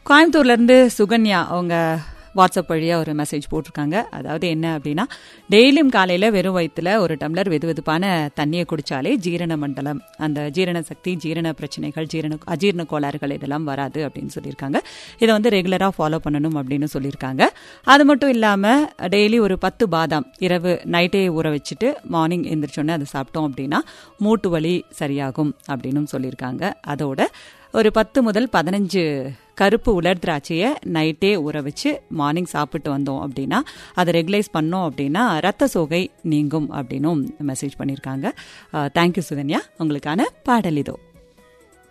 கோயம்புத்தூர்லேருந்து சுகன்யா அவங்க வாட்ஸ்அப் வழியாக ஒரு மெசேஜ் போட்டிருக்காங்க அதாவது என்ன அப்படின்னா டெய்லியும் காலையில் வெறும் வயிற்றுல ஒரு டம்ளர் வெது வெதுப்பான தண்ணியை குடித்தாலே ஜீரண மண்டலம் அந்த ஜீரண சக்தி ஜீரண பிரச்சனைகள் ஜீரண அஜீரண கோளாறுகள் இதெல்லாம் வராது அப்படின்னு சொல்லியிருக்காங்க இதை வந்து ரெகுலராக ஃபாலோ பண்ணணும் அப்படின்னு சொல்லியிருக்காங்க அது மட்டும் இல்லாமல் டெய்லி ஒரு பத்து பாதாம் இரவு நைட்டே ஊற வச்சுட்டு மார்னிங் எந்திரிச்சோன்னே அதை சாப்பிட்டோம் அப்படின்னா மூட்டு வலி சரியாகும் அப்படின்னு சொல்லியிருக்காங்க அதோட ஒரு பத்து முதல் பதினஞ்சு கருப்பு உலர் திராட்சையை நைட்டே ஊற வச்சு மார்னிங் சாப்பிட்டு வந்தோம் அப்படின்னா அதை ரெகுலைஸ் பண்ணோம் அப்படின்னா ரத்த சோகை நீங்கும் அப்படின்னும் மெசேஜ் பண்ணியிருக்காங்க தேங்க்யூ சுகன்யா உங்களுக்கான பாடல் இதோ